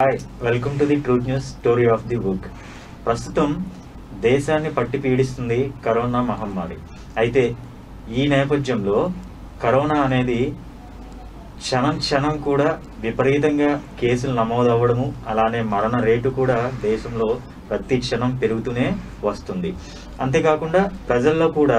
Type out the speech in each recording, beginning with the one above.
Hi welcome to the truth news story of the book ప్రస్తుతం దేశాన్ని పట్టి పీడిస్తుంది corona మహమ్మారి అయితే ఈ నేపథ్యంలో కరోనా అనేది క్షణం క్షణం కూడా విపరీతంగా కేసులు నమోదు అవ్వడము అలానే మరణ రేటు కూడా దేశంలో ప్రతి క్షణం పెరుగుతూనే వస్తుంది అంతేకాకుండా ప్రజల్లో కూడా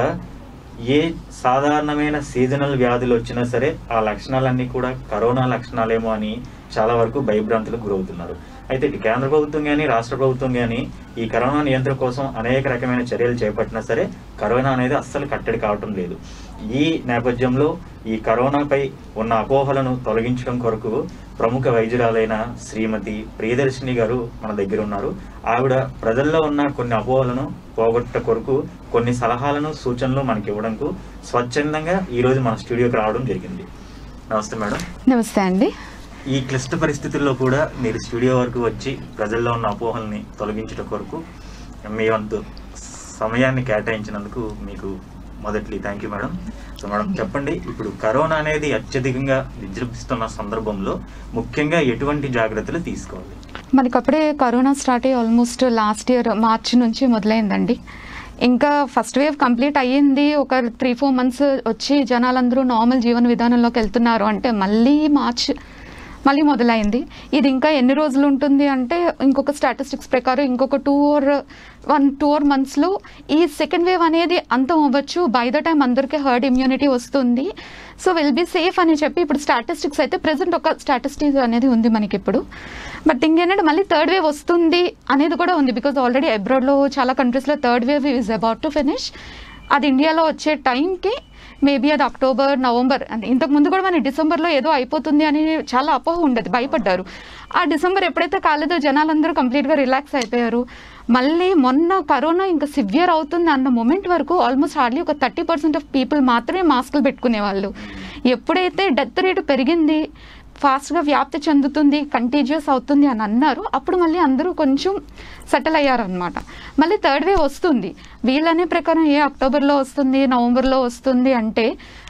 ఏ సాధారణమైన సీజనల్ వ్యాధులు వచ్చినా సరే ఆ లక్షణాలన్నీ కూడా కరోనా లక్షణాలేమో అని చాలా వరకు భయభ్రాంతులకు గురవుతున్నారు అయితే ఇటు కేంద్ర ప్రభుత్వం కానీ రాష్ట్ర ప్రభుత్వం కానీ ఈ కరోనా నియంత్రణ కోసం అనేక రకమైన చర్యలు చేపట్టినా సరే కరోనా అనేది అస్సలు కట్టడి కావటం లేదు ఈ నేపథ్యంలో ఈ కరోనాపై ఉన్న అపోహలను తొలగించడం కొరకు ప్రముఖ వైద్యురాలైన శ్రీమతి ప్రియదర్శిని గారు మన దగ్గర ఉన్నారు ఆవిడ ప్రజల్లో ఉన్న కొన్ని అపోహలను పోగొట్ట కొరకు కొన్ని సలహాలను సూచనలు మనకి ఇవ్వడంకు స్వచ్ఛందంగా ఈ రోజు మన స్టూడియోకి రావడం జరిగింది నమస్తే మేడం నమస్తే అండి ఈ క్లిష్ట పరిస్థితుల్లో కూడా మీరు స్టూడియో వరకు వచ్చి ప్రజల్లో ఉన్న అపోహల్ని తొలగించడం కొరకు మీ వంతు సమయాన్ని కేటాయించినందుకు మీకు మొదటి thank you madam so madam చెప్పండి ఇప్పుడు కరోనా అనేది అత్యధికంగా విజృంభిస్తున్న సందర్భంలో ముఖ్యంగా ఎటువంటి జాగ్రత్తలు తీసుకోవాలి మనకి అప్పుడే కరోనా స్టార్ట్ అయ్యి ఆల్మోస్ట్ లాస్ట్ ఇయర్ మార్చ్ నుంచి మొదలైందండి ఇంకా ఫస్ట్ వేవ్ కంప్లీట్ అయ్యింది ఒక త్రీ ఫోర్ మంత్స్ వచ్చి జనాలందరూ నార్మల్ జీవన విధానంలోకి వెళ్తున్నారు అంటే మళ్ళీ మార్చ్ మళ్ళీ మొదలైంది ఇది ఇంకా ఎన్ని రోజులు ఉంటుంది అంటే ఇంకొక స్టాటిస్టిక్స్ ప్రకారం ఇంకొక two or one two or మంత్స్లో ఈ సెకండ్ వేవ్ అనేది అంతం అవ్వచ్చు బై ద టైం అందరికీ హర్డ్ ఇమ్యూనిటీ వస్తుంది సో విల్ బి సేఫ్ అని చెప్పి ఇప్పుడు స్టాటిస్టిక్స్ అయితే ప్రెసెంట్ ఒక స్టాటిస్టిక్స్ అనేది ఉంది మనకి ఇప్పుడు బట్ థింగ్ ఏంటంటే మళ్ళీ థర్డ్ వేవ్ వస్తుంది అనేది కూడా ఉంది బికాజ్ ఆల్రెడీ అబ్రాడ్లో చాలా కంట్రీస్లో third wave is about to finish అది ఇండియాలో వచ్చే టైంకి మేబీ అది అక్టోబర్ నవంబర్ అంటే ఇంతకు ముందు కూడా మన డిసెంబర్లో ఏదో అయిపోతుంది అని చాలా అపోహ ఉండదు భయపడ్డారు ఆ డిసెంబర్ ఎప్పుడైతే కాలేదో జనాలందరూ కంప్లీట్గా రిలాక్స్ అయిపోయారు మళ్ళీ మొన్న కరోనా ఇంకా సివియర్ అవుతుంది అన్న మూమెంట్ వరకు ఆల్మోస్ట్ హార్డ్లీ ఒక థర్టీ పర్సెంట్ ఆఫ్ పీపుల్ మాత్రమే మాస్కులు పెట్టుకునేవాళ్ళు ఎప్పుడైతే డెత్ రేటు పెరిగింది ఫాస్ట్గా వ్యాప్తి చెందుతుంది కంటీజియస్ అవుతుంది అని అన్నారు అప్పుడు మళ్ళీ అందరూ కొంచెం సెటిల్ అయ్యారనమాట మళ్ళీ థర్డ్ వేవ్ వస్తుంది వీళ్ళనే ప్రకారం ఏ అక్టోబర్లో వస్తుంది నవంబర్లో వస్తుంది అంటే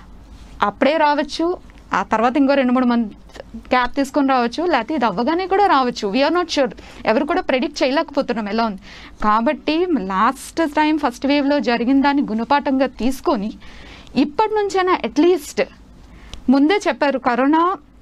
అప్పుడే రావచ్చు ఆ తర్వాత ఇంకో రెండు మూడు మంత్ గ్యాప్ తీసుకొని రావచ్చు లేకపోతే ఇది అవ్వగానే కూడా రావచ్చు వీఆర్ నాట్ షూర్ ఎవరు కూడా ప్రెడిక్ట్ చేయలేకపోతున్నాం ఎలా ఉంది కాబట్టి లాస్ట్ టైం ఫస్ట్ వేవ్లో జరిగిన దాన్ని గుణపాఠంగా తీసుకొని ఇప్పటి నుంచైనా అట్లీస్ట్ ముందే చెప్పారు కరోనా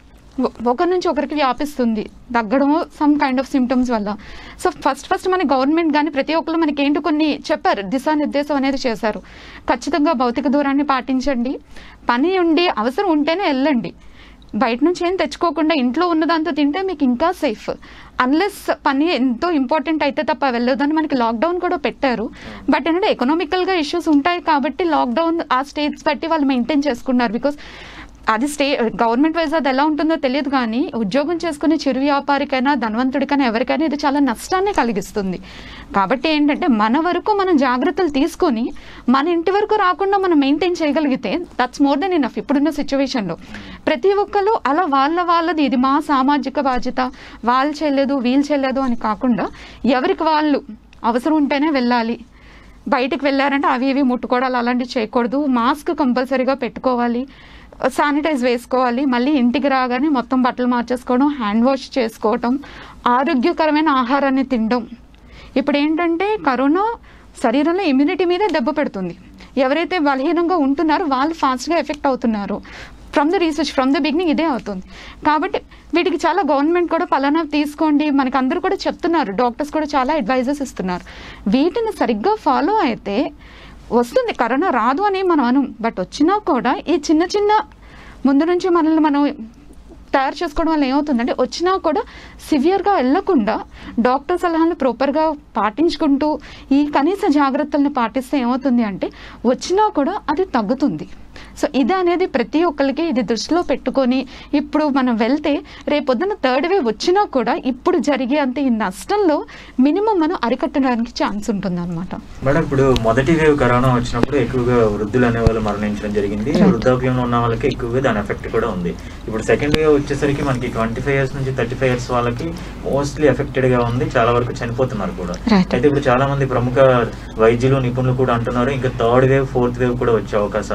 ఒ- ఒకరి నుంచి ఒకరికి వ్యాపిస్తుంది తగ్గడము సమ్ కైండ్ ఆఫ్ సిమ్టమ్స్ వల్ల సో ఫస్ట్ ఫస్ట్ మన గవర్నమెంట్ కానీ ప్రతి ఒక్కరు మనకి ఏంటి కొన్ని చెప్పారు దిశానిర్దేశం అనేది చేశారు ఖచ్చితంగా భౌతిక దూరాన్ని పాటించండి పని ఉండి అవసరం ఉంటేనే వెళ్ళండి బయట నుంచి ఏం తెచ్చుకోకుండా ఇంట్లో ఉన్నదాంతో తింటే మీకు ఇంకా సేఫ్ అన్లెస్ పని ఎంతో ఇంపార్టెంట్ అయితే తప్ప వెళ్ళొద్దని మనకి లాక్డౌన్ కూడా పెట్టారు బట్ ఏంటంటే ఎకనామికల్గా ఇష్యూస్ ఉంటాయి కాబట్టి లాక్డౌన్ ఆ స్టేట్స్ బట్టి వాళ్ళు మెయింటైన్ చేసుకున్నారు బికాస్ అది స్టే గవర్నమెంట్ వైజ్ అది ఎలా ఉంటుందో తెలియదు కానీ ఉద్యోగం చేసుకునే చిరు వ్యాపారికైనా ధనవంతుడికైనా ఎవరికైనా ఇది చాలా నష్టాన్ని కలిగిస్తుంది కాబట్టి ఏంటంటే మన వరకు మనం జాగ్రత్తలు తీసుకొని మన ఇంటి వరకు రాకుండా మనం మెయింటైన్ చేయగలిగితే దట్స్ మోర్ దెన్ ఇనఫ్ ఇప్పుడున్న సిచ్యువేషన్లో ప్రతి ఒక్కరు అలా వాళ్ళ వాళ్ళది ఇది మా సామాజిక బాధ్యత వాళ్ళు చేయలేదు వీళ్ళు చేయలేదు అని కాకుండా ఎవరికి వాళ్ళు అవసరం ఉంటేనే వెళ్ళాలి బయటికి వెళ్ళారంటే అవి ఇవి ముట్టుకోవడాలు అలాంటివి చేయకూడదు మాస్క్ కంపల్సరీగా పెట్టుకోవాలి శానిటైజ్ వేసుకోవాలి మళ్ళీ ఇంటికి రాగానే మొత్తం బట్టలు మార్చేసుకోవడం హ్యాండ్ వాష్ చేసుకోవటం ఆరోగ్యకరమైన ఆహారాన్ని తినడం ఇప్పుడు ఏంటంటే కరోనా శరీరంలో ఇమ్యూనిటీ మీద దెబ్బ పెడుతుంది ఎవరైతే బలహీనంగా ఉంటున్నారో వాళ్ళు ఫాస్ట్గా ఎఫెక్ట్ అవుతున్నారు from the research from the beginning ఇదే అవుతుంది కాబట్టి వీటికి చాలా గవర్నమెంట్ కూడా పలానా తీసుకోండి మనకు అందరూ కూడా చెప్తున్నారు డాక్టర్స్ కూడా చాలా అడ్వైజెస్ ఇస్తున్నారు వీటిని సరిగ్గా ఫాలో అయితే వస్తుంది కరోనా రాదు అని మనం అను బట్ వచ్చినా కూడా ఈ చిన్న చిన్న ముందు నుంచి మనల్ని మనం తయారు చేసుకోవడం వల్ల ఏమవుతుందంటే వచ్చినా కూడా సివియర్గా వెళ్ళకుండా డాక్టర్ సలహాలు ప్రాపర్గా పాటించుకుంటూ ఈ కనీస జాగ్రత్తలను పాటిస్తే ఏమవుతుంది అంటే వచ్చినా కూడా అది తగ్గుతుంది సో ఇది అనేది ప్రతి ఒక్కరికి ఇది దృష్టిలో పెట్టుకొని ఇప్పుడు మనం వెళ్తే రేపొద్దున థర్డ్ వేవ్ వచ్చినా కూడా ఇప్పుడు జరిగే అంత ఈ నష్టంలో మినిమం మనం అరికట్టడానికి ఛాన్స్ ఉంటుంది అనమాట మేడం ఇప్పుడు మొదటి వేవ్ కరోనా వచ్చినప్పుడు ఎక్కువగా వృద్ధులు అనే వాళ్ళు మరణించడం జరిగింది Right. వృద్ధాప్యంలో ఉన్న వాళ్ళకి ఎక్కువగా దాని ఎఫెక్ట్ కూడా ఉంది ఇప్పుడు సెకండ్ వేవ్ వచ్చేసరికి మనకి ట్వంటీ ఫైవ్ ఇయర్స్ నుంచి థర్టీ ఫైవ్ ఇయర్స్ వాళ్ళకి మోస్ట్లీ ఎఫెక్టెడ్ గా ఉంది చాలా వరకు చనిపోతున్నారు కూడా Right. అయితే ఇప్పుడు చాలా మంది ప్రముఖ వైద్యులు నిపుణులు కూడా అంటున్నారు ఇంకా థర్డ్ వేవ్ ఫోర్త్ వేవ్ కూడా వచ్చే అవకాశాలు ఉన్నాయని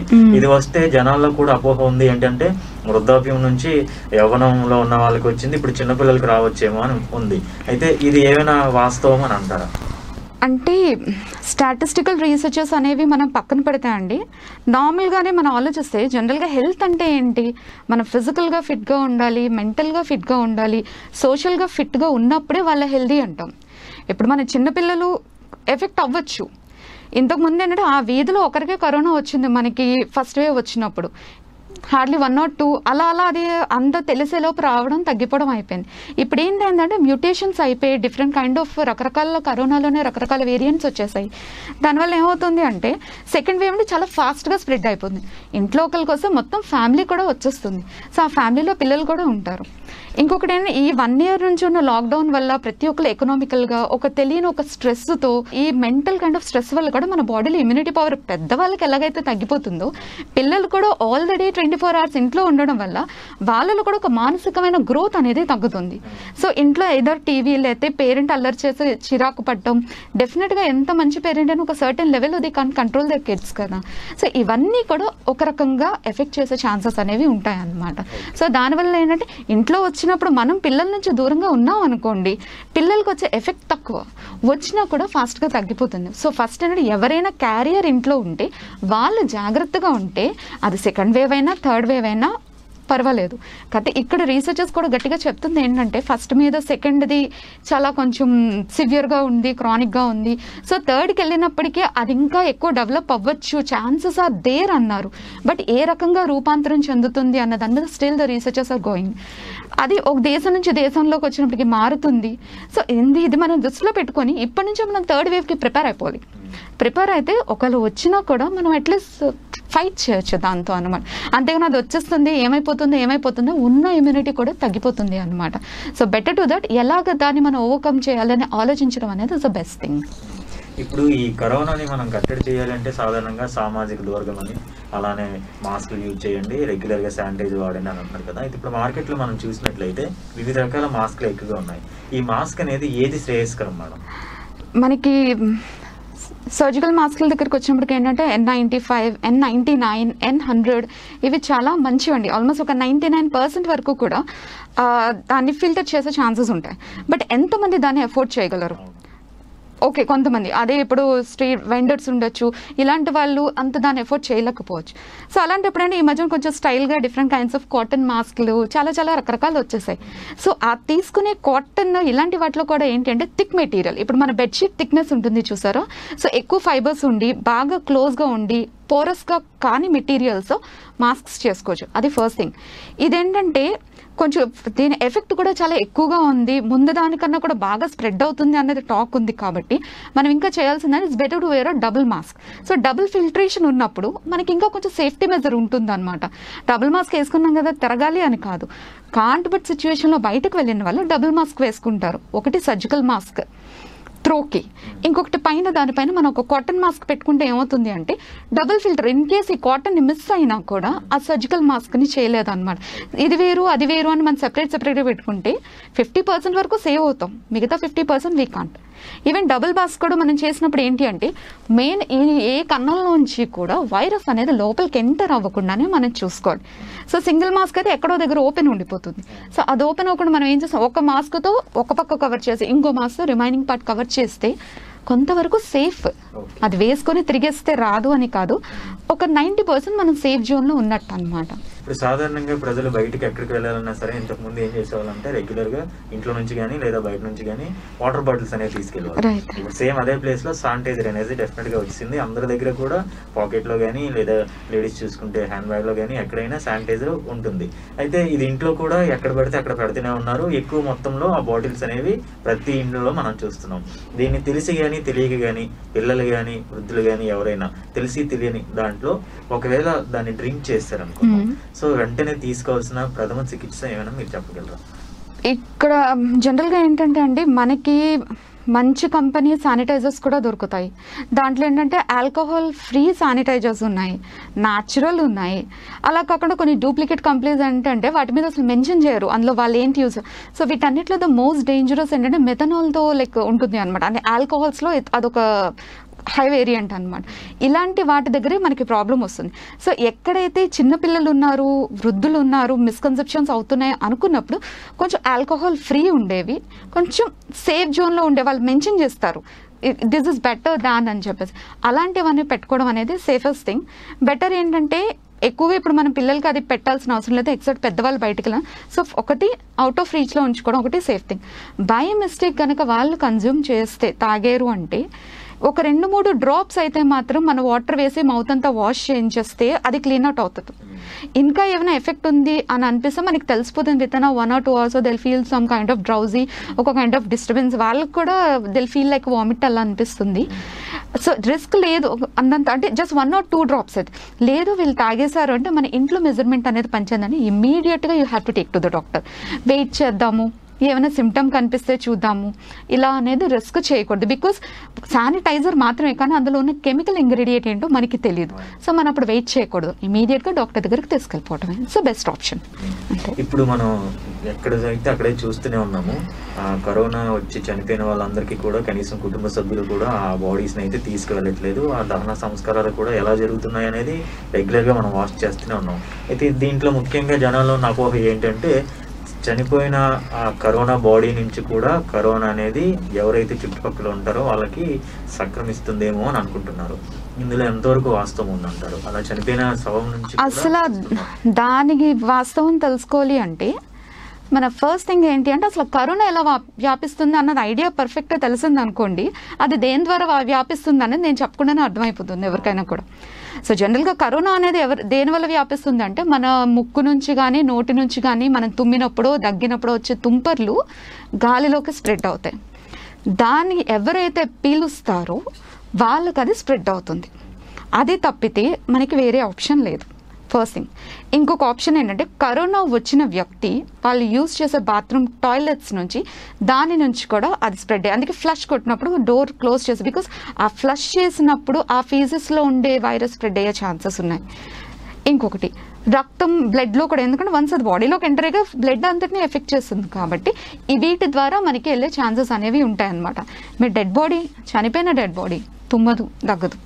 మ్మ్. ఇది వస్తే జనాల్లో కూడా అపోహ ఉంది ఏంటంటే వృద్ధాప్యం నుంచి యవ్వనంలో ఉన్న వాళ్ళకి వచ్చింది ఇప్పుడు చిన్నపిల్లలకి రావచ్చేమో అని ఉంది అయితే ఇది ఏమైనా వాస్తవం అని అంటారా అంటే స్టాటిస్టికల్ రీసెర్చెస్ అనేవి మనం పక్కన పెడితే అండి నార్మల్గానే మనం ఆలోచిస్తే జనరల్గా హెల్త్ అంటే ఏంటి మనం ఫిజికల్గా ఫిట్గా ఉండాలి మెంటల్గా ఫిట్గా ఉండాలి సోషల్గా ఫిట్గా ఉన్నప్పుడే వాళ్ళ హెల్దీ అంటాం ఇప్పుడు మన చిన్నపిల్లలు ఎఫెక్ట్ అవ్వచ్చు ఇంతకు ముందు ఏంటంటే ఆ వీధిలో ఒకరికే కరోనా వచ్చింది మనకి ఫస్ట్ వేవ్ వచ్చినప్పుడు హార్డ్లీ వన్ నాట్ టూ అలా అలా అది అంత తెలిసేలోపు రావడం తగ్గిపోవడం అయిపోయింది ఇప్పుడు ఏంటంటే మ్యూటేషన్స్ అయిపోయి డిఫరెంట్ కైండ్ ఆఫ్ రకరకాల కరోనాలోనే రకరకాల వేరియంట్స్ వచ్చేసాయి దానివల్ల ఏమవుతుంది అంటే సెకండ్ వేవ్ అంటే చాలా ఫాస్ట్గా స్ప్రెడ్ అయిపోతుంది ఇంట్లో ఒకరికి వస్తే మొత్తం ఫ్యామిలీ కూడా వచ్చేస్తుంది సో ఆ ఫ్యామిలీలో పిల్లలు కూడా ఉంటారు ఇంకొకటి ఏంటంటే ఈ వన్ ఇయర్ నుంచి ఉన్న లాక్డౌన్ వల్ల ప్రతి ఒక్కరు ఎకనామికల్గా ఒక తెలియని ఒక స్ట్రెస్తో ఈ మెంటల్ కైండ్ ఆఫ్ స్ట్రెస్ వల్ల కూడా మన బాడీలో ఇమ్యూనిటీ పవర్ పెద్దవాళ్ళకి ఎలాగైతే తగ్గిపోతుందో పిల్లలు కూడా ఆల్రెడీ ట్వంటీ ఫోర్ అవర్స్ ఇంట్లో ఉండడం వల్ల వాళ్ళలో కూడా ఒక మానసికమైన గ్రోత్ అనేది తగ్గుతుంది సో ఇంట్లో ఏదో టీవీ లేకపోతే పేరెంట్ అల్లరి చేసి చిరాకు పడటం డెఫినెట్గా ఎంత మంచి పేరెంట్ అని ఒక సర్టెన్ లెవెల్ అది కాన్ కంట్రోల్ దర్ కిడ్స్ కదా సో ఇవన్నీ కూడా ఒక రకంగా ఎఫెక్ట్ చేసే ఛాన్సెస్ అనేవి ఉంటాయి అన్నమాట సో దానివల్ల ఏంటంటే ఇంట్లో వచ్చినప్పుడు మనం పిల్లల నుంచి దూరంగా ఉన్నాం అనుకోండి పిల్లలకి వచ్చే ఎఫెక్ట్ తక్కువ వచ్చినా కూడా ఫాస్ట్గా తగ్గిపోతుంది సో ఫస్ట్ ఏంటంటే ఎవరైనా క్యారియర్ ఇంట్లో ఉంటే వాళ్ళు జాగ్రత్తగా ఉంటే అది సెకండ్ వేవ్ అయినా థర్డ్ వేవ్ అయినా పర్వాలేదు కాకపోతే ఇక్కడ రీసెర్చర్స్ కూడా గట్టిగా చెప్తుంది ఏంటంటే ఫస్ట్ మీద సెకండ్ది చాలా కొంచెం సివియర్గా ఉంది క్రానిక్గా ఉంది సో థర్డ్కి వెళ్ళినప్పటికీ అది ఇంకా ఎక్కువ డెవలప్ అవ్వచ్చు ఛాన్సెస్ ఆర్ దేర్ అన్నారు బట్ ఏ రకంగా రూపాంతరం చెందుతుంది అన్న దాని మీద still the researchers are going అది ఒక దేశం నుంచి దేశంలోకి వచ్చినప్పటికీ మారుతుంది సో ఇది ఇది మనం దృష్టిలో పెట్టుకొని ఇప్పటి నుంచి మనం థర్డ్ వేవ్కి ప్రిపేర్ అయిపోవాలి ప్రిపేర్ అయితే ఒకళ్ళు వచ్చినా కూడా మనం అట్లీస్ట్ ఫైట్ చేయొచ్చు దాంతో అనమాట అంతేగాని అది వచ్చేస్తుంది ఏమైపోతుందో ఏమైపోతుందో ఉన్న ఇమ్యూనిటీ కూడా తగ్గిపోతుంది అనమాట సో బెటర్ టు దట్ ఎలాగ దాన్ని మనం ఓవర్కమ్ చేయాలని ఆలోచించడం అనేది ఇస్ ద బెస్ట్ థింగ్ ఇప్పుడు ఈ కరోనాని మనం కట్టడి చేయాలంటే సాధారణంగా సామాజిక దూరం అని అలానే మాస్కులు యూజ్ చేయండి రెగ్యులర్ గా శానిటైజర్ వాడండి అని అంటున్నారు కదా అయితే ఇప్పుడు మార్కెట్ లో మనం చూసినట్లయితే వివిధ రకాల మాస్కులు ఎక్కువగా ఉన్నాయి ఈ మాస్క్ అనేది ఏది శ్రేయస్కరం మేడం మనకి సర్జికల్ మాస్కుల దగ్గరికి వచ్చినప్పటికి ఏంటంటే N ninety five N ninety nine N hundred ఇవి చాలా మంచివండి ఆల్మోస్ట్ ఒక నైంటీ నైన్ పర్సెంట్ వరకు కూడా ఆ, దాన్ని ఫిల్టర్ చేసే ఛాన్సెస్ ఉంటాయి బట్ ఎంతమంది దాన్ని ఎఫోర్డ్ చేయగలరు ఓకే కొంతమంది అదే ఇప్పుడు స్ట్రీట్ వెండర్స్ ఉండొచ్చు ఇలాంటి వాళ్ళు అంత దాన్ని ఎఫోర్డ్ చేయలేకపోవచ్చు సో అలాంటప్పుడైనా ఈ మధ్యన కొంచెం స్టైల్గా డిఫరెంట్ కైండ్స్ ఆఫ్ కాటన్ మాస్క్లు చాలా చాలా రకరకాలు వచ్చేసాయి సో ఆ తీసుకునే కాటన్ ఇలాంటి వాటిలో కూడా ఏంటి అంటే థిక్ మెటీరియల్ ఇప్పుడు మన బెడ్షీట్ థిక్నెస్ ఉంటుంది చూసారా సో ఎక్కువ ఫైబర్స్ ఉండి బాగా క్లోజ్గా ఉండి పోరస్గా కాని మెటీరియల్స్ మాస్క్స్ చేసుకోవచ్చు అది ఫస్ట్ థింగ్ ఇదేంటంటే కొంచెం దీని ఎఫెక్ట్ కూడా చాలా ఎక్కువగా ఉంది ముందు దానికన్నా కూడా బాగా స్ప్రెడ్ అవుతుంది అన్నది టాక్ ఉంది కాబట్టి మనం ఇంకా చేయాల్సింది it's better to wear double mask so double filtration ఉన్నప్పుడు మనకి ఇంకా కొంచెం సేఫ్టీ మెజర్ ఉంటుంది అనమాట డబుల్ మాస్క్ వేసుకున్నాం కదా తిరగాలి అని కాదు కాంట్ బట్ సిచ్యువేషన్లో బయటకు వెళ్ళిన వాళ్ళు డబుల్ మాస్క్ వేసుకుంటారు ఒకటి సర్జికల్ మాస్క్ త్రోకి ఇంకొకటి పైన దానిపైన మనం ఒక కాటన్ మాస్క్ పెట్టుకుంటే ఏమవుతుంది అంటే డబుల్ ఫిల్టర్ ఇన్ కేస్ ఈ కాటన్ మిస్ అయినా కూడా ఆ సర్జికల్ మాస్క్ ని చేయలేదన్నమాట ఇది వేరు అది వేరు అని మనం సెపరేట్ సెపరేట్గా పెట్టుకుంటే ఫిఫ్టీ పర్సెంట్ వరకు సేవ్ అవుతాం మిగతా fifty percent we can't even double mask కూడా మనం చేసినప్పుడు ఏంటి అంటే మెయిన్ ఏ కన్నంలోంచి కూడా వైరస్ అనేది లోపలికి ఎంటర్ అవ్వకుండానే మనం చూసుకోవాలి సో సింగిల్ మాస్క్ అయితే ఎక్కడో దగ్గర ఓపెన్ ఉండిపోతుంది సో అది ఓపెన్ అవ్వకుండా మనం ఏం చేస్తాం ఒక మాస్క్తో ఒక పక్క కవర్ చేసి ఇంకో మాస్క్ రిమైనింగ్ పార్ట్ కవర్ చేస్తే కొంతవరకు సేఫ్ Okay. అది వేసుకొని తిరిగేస్తే రాదు అని కాదు ఒక నైంటీ పర్సెంట్ మనం సేఫ్ జోన్లో ఉన్నట్టు అనమాట ఇప్పుడు సాధారణంగా ప్రజలు బయటికి ఎక్కడికి వెళ్ళాలన్నా సరే ఇంతకు ముందు ఏం చేసేవాళ్ళంటే రెగ్యులర్ గా ఇంట్లో నుంచి కానీ లేదా బయట నుంచి కానీ వాటర్ బాటిల్స్ అనేవి తీసుకెళ్ళేవారు Right. ఇప్పుడు సేమ్ అదే ప్లేస్ లో శానిటైజర్ అనేది డెఫినెట్ గా వచ్చింది అందరి దగ్గర కూడా పాకెట్ లో కానీ లేదా లేడీస్ చూసుకుంటే హ్యాండ్ బ్యాగ్ లో కానీ ఎక్కడైనా శానిటైజర్ ఉంటుంది అయితే ఇది ఇంట్లో కూడా ఎక్కడ పడితే అక్కడ పెడుతూనే ఉన్నారు ఎక్కువ మొత్తంలో ఆ బాటిల్స్ అనేవి ప్రతి ఇంట్లో మనం చూస్తున్నాం దీన్ని తెలిసి కానీ తెలియక కానీ పిల్లలు కానీ వృద్ధులు కానీ ఎవరైనా తెలిసి తెలియని దాంట్లో ఒకవేళ దాన్ని డ్రింక్ చేస్తారనుకో Hmm. సో వెంటనే తీసుకోవాల్సిన ప్రథమ చికిత్స ఏమైనా మీరు చెప్పగలరా ఇక్కడ జనరల్గా ఏంటంటే అండి మనకి మంచి కంపెనీ శానిటైజర్స్ కూడా దొరుకుతాయి దాంట్లో ఏంటంటే ఆల్కహాల్ ఫ్రీ శానిటైజర్స్ ఉన్నాయి న్యాచురల్ ఉన్నాయి అలా కాకుండా కొన్ని డూప్లికేట్ కంపెనీస్ ఏంటంటే వాటి మీద అసలు మెన్షన్ చేయరు అందులో వాళ్ళు ఏంటి యూజ్ సో వీటన్నిటిలో ద మోస్ట్ డేంజరస్ ఏంటంటే మెథనాల్తో లైక్ ఉంటుంది అనమాట అంటే ఆల్కహాల్స్లో అదొక హై వేరియంట్ అన్నమాట ఇలాంటి వాటి దగ్గరే మనకి ప్రాబ్లం వస్తుంది సో ఎక్కడైతే చిన్నపిల్లలు ఉన్నారు వృద్ధులు ఉన్నారు మిస్కన్సెప్షన్స్ అవుతున్నాయి అనుకున్నప్పుడు కొంచెం ఆల్కహాల్ ఫ్రీ ఉండేవి కొంచెం సేఫ్ జోన్లో ఉండే వాళ్ళు మెన్షన్ చేస్తారు దిస్ ఇస్ బెటర్ దాన్ అని చెప్పేసి అలాంటివన్నీ పెట్టుకోవడం అనేది సేఫెస్ట్ థింగ్ బెటర్ ఏంటంటే ఎక్కువగా ఇప్పుడు మనం పిల్లలకి అది పెట్టాల్సిన అవసరం లేదు ఎక్సెప్ట్ పెద్దవాళ్ళు బయటికి వెళ్ళిన సో ఒకటి అవుట్ ఆఫ్ రీచ్లో ఉంచుకోవడం ఒకటి సేఫ్ థింగ్ బై మిస్టేక్ కనుక వాళ్ళు కన్జ్యూమ్ చేస్తే తాగారు అంటే ఒక రెండు మూడు డ్రాప్స్ అయితే మాత్రం మన వాటర్ వేసి మౌత్ అంతా వాష్ చేయించేస్తే అది క్లీన్ అవుట్ అవుతుంది ఇంకా ఏమైనా ఎఫెక్ట్ ఉంది అని అనిపిస్తే మనకి తెలిసిపోతుంది with in one or two hours they'll feel some kind of drowsy ఒక కైండ్ ఆఫ్ డిస్టర్బెన్స్ వాళ్ళకి కూడా దెల్ ఫీల్ లైక్ వామిట్ అలా అనిపిస్తుంది సో రిస్క్ లేదు అన్నంత అంటే just one or two drops అయితే లేదు వీళ్ళు తాగేశారు అంటే మన ఇంట్లో మెజర్మెంట్ అనేది పంచిందని ఇమీడియట్గా you have to take to the doctor wait చేద్దాము ఏమైనా సిమ్టమ్ కనిపిస్తే చూద్దాము ఇలా అనేది రిస్క్ చేయకూడదు బికాస్ శానిటైజర్ మాత్రమే కానీ అందులో ఉన్న కెమికల్ ఇంగ్రీడియంట్ ఏంటో మనకి తెలియదు సో మనం అప్పుడు వెయిట్ చేయకూడదు ఇమీడియట్గా డాక్టర్ దగ్గరికి తీసుకెళ్ళిపోవటమే సో బెస్ట్ ఆప్షన్ అంతే ఇప్పుడు మనం ఎక్కడ అయితే అక్కడే చూస్తూనే ఉన్నాము ఆ కరోనా వచ్చి చనిపోయిన వాళ్ళందరికీ కూడా కనీసం కుటుంబ సభ్యులు కూడా ఆ బాడీస్ని అయితే తీసుకువెళ్ళట్లేదు ఆ దహన సంస్కారాలు కూడా ఎలా జరుగుతున్నాయి అనేది రెగ్యులర్గా మనం వాచ్ చేస్తూనే ఉన్నాం అయితే దీంట్లో ముఖ్యంగా జనాల్లో ఉన్న అపోహ ఏంటంటే చనిపోయిన ఆ కరోనా బాడీ నుంచి కూడా కరోనా అనేది ఎవరైతే చుట్టుపక్కల ఉంటారో వాళ్ళకి సంక్రమిస్తుందేమో అని అనుకుంటున్నారు ఇందులో ఎంతవరకు వాస్తవం ఉందంటారు అలా చనిపోయిన శవం నుంచి కూడా అసలు వస్తుందా? దానికి వాస్తవం తెలుసుకోవాలి అంటే మన ఫస్ట్ థింగ్ ఏంటి అంటే అసలు కరోనా ఎలా వా- వ్యాపిస్తుంది అన్నది ఐడియా పర్ఫెక్ట్గా తెలిసింది అనుకోండి అది దేని ద్వారా వా- వ్యాపిస్తుంది అనేది నేను చెప్పకుండానే అర్థమైపోతుంది ఎవరికైనా కూడా సో జనరల్గా కరోనా అనేది ఎవరు దేని వల్ల వ్యాపిస్తుంది అంటే మన ముక్కు నుంచి కానీ నోటి నుంచి కానీ మనం తుమ్మినప్పుడు దగ్గినప్పుడు వచ్చే తుంపర్లు గాలిలోకి స్ప్రెడ్ అవుతాయి దాన్ని ఎవరైతే పీలుస్తారో వాళ్ళకి అది స్ప్రెడ్ అవుతుంది అది తప్పితే మనకి వేరే ఆప్షన్ లేదు ఫస్ట్ థింగ్ ఇంకొక ఆప్షన్ ఏంటంటే కరోనా వచ్చిన వ్యక్తి వాళ్ళు యూజ్ చేసే బాత్రూమ్ టాయిలెట్స్ నుంచి దాని నుంచి కూడా అది స్ప్రెడ్ అయ్యి అందుకే ఫ్లష్ కొట్టినప్పుడు డోర్ క్లోజ్ చేసి బికాస్ ఆ ఫ్లష్ చేసినప్పుడు ఆ ఫీజెస్లో ఉండే వైరస్ స్ప్రెడ్ అయ్యే ఛాన్సెస్ ఉన్నాయి ఇంకొకటి రక్తం బ్లడ్లో కూడా ఎందుకంటే వన్స్ అది బాడీలోకి ఎంటర్ అయ్యాక బ్లడ్ అంతటిని ఎఫెక్ట్ చేస్తుంది కాబట్టి ఈ వీటి ద్వారా మనకి వెళ్ళే ఛాన్సెస్ అనేవి ఉంటాయన్నమాట మీ డెడ్ బాడీ చనిపోయిన డెడ్ బాడీ తుమ్మదు దగ్గదు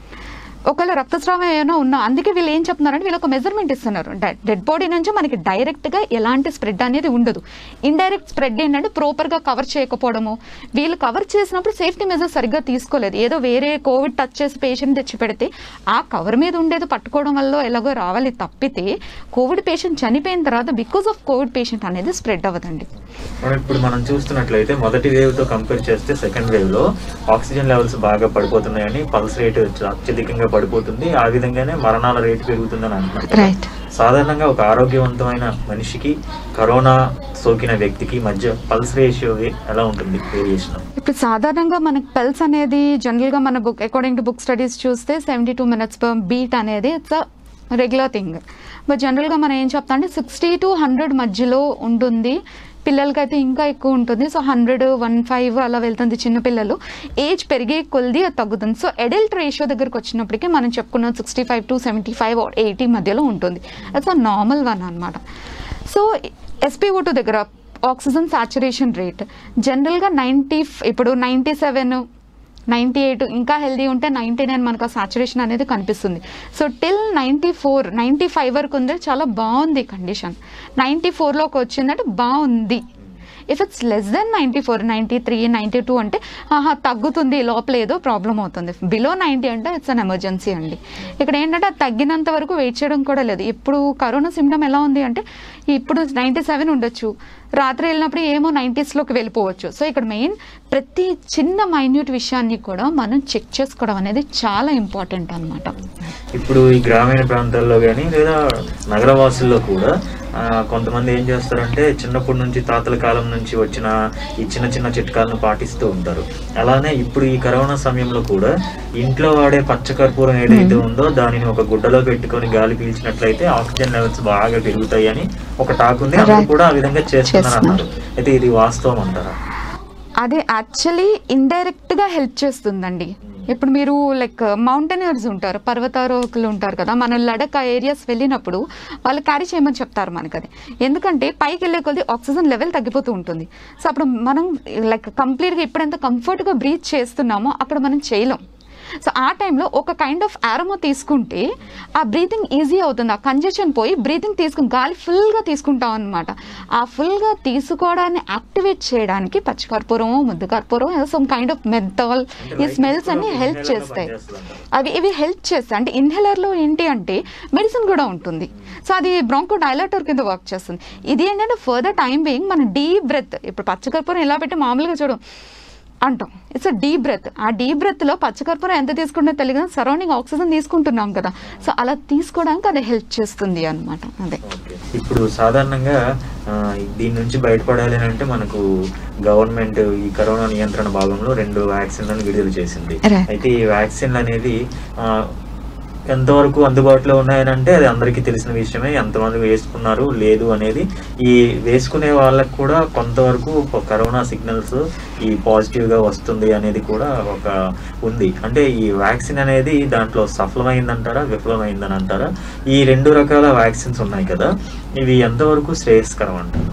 ఒకవేళ రక్తస్రావం ఏమైనా ఉన్నా అందుకే వీళ్ళు ఏం చెప్తున్నారంటే వీళ్ళు ఒక మెజర్మెంట్ ఇస్తున్నారు డెడ్ బాడీ నుంచి మనకి డైరెక్ట్గా ఎలాంటి స్ప్రెడ్ అనేది ఉండదు ఇండైరెక్ట్ స్ప్రెడ్ ఏంటంటే ప్రాపర్గా కవర్ చేయకపోవడము వీళ్ళు కవర్ చేసినప్పుడు సేఫ్టీ మెజర్స్ సరిగ్గా తీసుకోలేదు ఏదో వేరే కోవిడ్ టచ్ చేసి పేషెంట్ తెచ్చి పెడితే ఆ కవర్ మీద ఉండేది పట్టుకోవడం వల్ల ఎలాగో రావాలి తప్పితే కోవిడ్ పేషెంట్ చనిపోయిన తర్వాత బికాస్ ఆఫ్ కోవిడ్ పేషెంట్ అనేది స్ప్రెడ్ అవ్వదండి మనం ఇప్పుడు మనం చూస్తున్నట్లయితే మొదటి వేవ్ తో కంపేర్ చేస్తే సెకండ్ వేవ్ లో ఆక్సిజన్ లెవెల్స్ బాగా పడిపోతున్నాయని పల్స్ రేట్ అత్యధికంగా పడిపోతుంది ఆ విధంగానే మరణాల రేటు పెరుగుతుందని అంటున్నారు రైట్ సాధారణంగా ఒక ఆరోగ్యవంతమైన మనిషికి కరోనా సోకిన వ్యక్తికి మధ్య పల్స్ రేషియో ఎలా ఉంటుంది వేరియేషన్ ఇప్పుడు సాధారణంగా మనకి పల్స్ అనేది జనరల్గా మన book according to book studies చూస్తే seventy two minutes per beat అనేది it's a regular thing but జనరల్గా మనం ఏం చెప్తాం అంటే సిక్స్టీ టు హండ్రెడ్ మధ్యలో ఉంటుంది పిల్లలకైతే ఇంకా ఎక్కువ ఉంటుంది సో హండ్రెడ్ వన్ ఫైవ్ అలా వెళ్తుంది చిన్నపిల్లలు ఏజ్ పెరిగే కొలిది అది తగ్గుతుంది సో అడల్ట్ రేషియో దగ్గరికి వచ్చినప్పటికీ మనం చెప్పుకున్నాం sixty five to seventy five eighty మధ్యలో ఉంటుంది అట్స్ అ నార్మల్ వన్ అనమాట సో ఎస్పీఓ టూ దగ్గర ఆక్సిజన్ సాచురేషన్ రేట్ జనరల్గా నైంటీ ఇప్పుడు నైంటీ సెవెన్ నైంటీ ఎయిట్ ఇంకా హెల్దీ ఉంటే నైంటీ నైన్ మనకు ఆ సాచురేషన్ అనేది కనిపిస్తుంది so till ninety four ninety five వరకు ఉంది చాలా బాగుంది కండిషన్ నైంటీ ఫోర్లోకి వచ్చిందంటే బాగుంది if it's less than ninety four ninety three ninety two అంటే ఆహా తగ్గుతుంది లోపల ఏదో ప్రాబ్లం అవుతుంది బిలో నైంటీ అంటే ఇట్స్ అన్ ఎమర్జెన్సీ అండి ఇక్కడ ఏంటంటే అది తగ్గినంత వరకు వెయిట్ చేయడం కూడా లేదు ఇప్పుడు కరోనా సిమ్టమ్ ఎలా ఉంది అంటే ఇప్పుడు నైంటీ సెవెన్ ఉండొచ్చు రాత్రి వెళ్ళినప్పుడు ఏమో నైంటీస్లోకి వెళ్ళిపోవచ్చు సో ఇక్కడ మెయిన్ ప్రతి చిన్న మైన్యూట్ విషయాన్ని కూడా మనం చెక్ చేసుకోవడం అనేది చాలా ఇంపార్టెంట్ అనమాట ఇప్పుడు ఈ గ్రామీణ ప్రాంతాల్లో కానీ లేదా నగరవాసుల్లో కూడా ఆ, కొంతమంది ఏం చేస్తారంటే చిన్నప్పటి నుంచి తాతల కాలం నుంచి వచ్చిన ఈ చిన్న చిన్న చిట్కాలను పాటిస్తూ ఉంటారు అలానే ఇప్పుడు ఈ కరోనా సమయంలో కూడా ఇంట్లో వాడే పచ్చకర్పూరం ఏదైతే ఉందో దానిని ఒక గుడ్డలో పెట్టుకొని గాలి పీల్చినట్లయితే ఆక్సిజన్ లెవెల్స్ బాగా పెరుగుతాయి అని ఒక టాక్ ఉంది అందరూ Right. కూడా ఆ విధంగా చేస్తున్నారు చేస్తున్నారు. అన్నారు అయితే ఇది వాస్తవం అంటారా అది యాక్చువల్లీ ఇండైరెక్ట్గా హెల్ప్ చేస్తుందండి ఇప్పుడు మీరు లైక్ మౌంటైనర్స్ ఉంటారు పర్వతారోహకులు ఉంటారు కదా మనం లడక్ ఆ ఏరియాస్ వెళ్ళినప్పుడు వాళ్ళు క్యారీ చేయమని చెప్తారు మనకి అది ఎందుకంటే పైకి వెళ్ళే కొద్ది ఆక్సిజన్ లెవెల్ తగ్గిపోతూ ఉంటుంది సో అప్పుడు మనం లైక్ కంప్లీట్గా ఇప్పుడు ఎంత కంఫర్ట్గా బ్రీత్ చేస్తున్నామో అక్కడ మనం చేయలేం సో ఆ టైంలో ఒక కైండ్ ఆఫ్ ఆరమో తీసుకుంటే ఆ బ్రీతింగ్ ఈజీ అవుతుంది ఆ కంజెషన్ పోయి బ్రీతింగ్ తీసుకుని గాలి ఫుల్గా తీసుకుంటాం అనమాట ఆ ఫుల్గా తీసుకోవడాన్ని యాక్టివేట్ చేయడానికి పచ్చికర్పూరం ముద్దు కర్పూరం సమ్ కైండ్ ఆఫ్ మెంథాల్ ఈ స్మెల్స్ అన్ని హెల్ప్ చేస్తాయి అవి ఇవి హెల్ప్ చేస్తాయి అంటే ఇన్హేలర్లో ఏంటి అంటే మెడిసిన్ కూడా ఉంటుంది సో అది బ్రాంకో డైలాటర్ కింద వర్క్ చేస్తుంది ఇది ఏంటంటే ఫర్దర్ టైం బీయింగ్ మన డీప్ బ్రెత్ ఇప్పుడు పచ్చకర్పూరం ఎలా పెట్టి మామూలుగా చూడం అంటాం ఇట్స్ అ డీప్ బ్రెత్ ఆ డీప్ బ్రెత్లో పచ్చకర్పూరం ఎంత తీసుకుంటే తెలియదు సరౌండింగ్ ఆక్సిజన్ తీసుకుంటున్నాం కదా సో అలా తీసుకోవడానికి అది హెల్ప్ చేస్తుంది అనమాట అదే ఓకే. ఇప్పుడు సాధారణంగా ఆ, దీని నుంచి బయటపడాలి అని అంటే మనకు గవర్నమెంట్ ఈ కరోనా నియంత్రణ భాగంలో రెండు వ్యాక్సిన్లను విడుదల చేసింది Right. అయితే ఈ వ్యాక్సిన్లు అనేది ఆ, ఎంతవరకు అందుబాటులో ఉన్నాయని అంటే అది అందరికీ తెలిసిన విషయమే ఎంతమంది వేసుకున్నారు లేదు అనేది ఈ వేసుకునే వాళ్ళకు కూడా కొంతవరకు ఒక కరోనా సిగ్నల్స్ ఈ పాజిటివ్ గా వస్తుంది అనేది కూడా ఒక ఉంది అంటే ఈ వ్యాక్సిన్ అనేది దాంట్లో సఫలమైందంటారా విఫలమైందని అంటారా ఈ రెండు రకాల వ్యాక్సిన్స్ ఉన్నాయి కదా ఇవి ఎంతవరకు శ్రేయస్కరం అంటారు